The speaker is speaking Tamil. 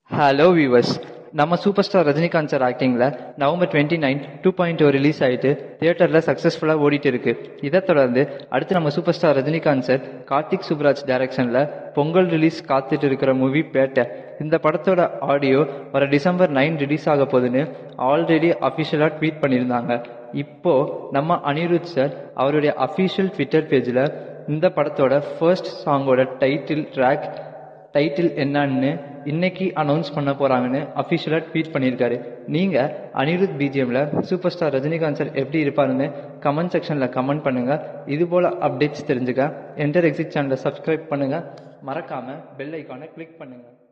ஹலோ வியூவர்ஸ் நம்ம சூப்பர் ஸ்டார் ரஜினிகாந்த் சார் ஆக்டிங்ல November twenty nine two point two release ஆயிட்டு தியேட்டர்ல சக்சஸ்ஃபுல்லா ஓடிட்டு இருக்கு இதை தொடர்ந்து அடுத்து நம்ம super star Rajinikanth sir Karthik Subbaraj டைரக்ஷன்ல பொங்கல் ரிலீஸ் காத்துட்டு இருக்கிற மூவி பேட்டை இந்த படத்தோட ஆடியோ வர டிசம்பர் நைன் ரிலீஸ் ஆக போகுதுன்னு ஆல்ரெடி அஃபிஷியலா ட்வீட் பண்ணியிருந்தாங்க இப்போ நம்ம அனிருத் சார் அவருடைய அஃபிஷியல் ட்விட்டர் பேஜ்ல இந்த படத்தோட ஃபர்ஸ்ட் சாங்கோட டைட்டில் ட்ராக் டைட்டில் என்னன்னு இன்னைக்கு அனௌன்ஸ் பண்ண போறாங்கன்னு அஃபிஷியலா ட்வீட் பண்ணியிருக்காரு நீங்க அனிருத் பிஜிஎம்ல சூப்பர் ஸ்டார் ரஜினிகாந்த் சார் எப்படி இருப்பாருன்னு கமெண்ட் செக்ஷன்ல கமெண்ட் பண்ணுங்க இது போல அப்டேட்ஸ் தெரிஞ்சுக்க என்டர் எக்ஸிட் சேனலை சப்ஸ்கிரைப் பண்ணுங்க மறக்காம பெல் ஐக்கானை கிளிக் பண்ணுங்க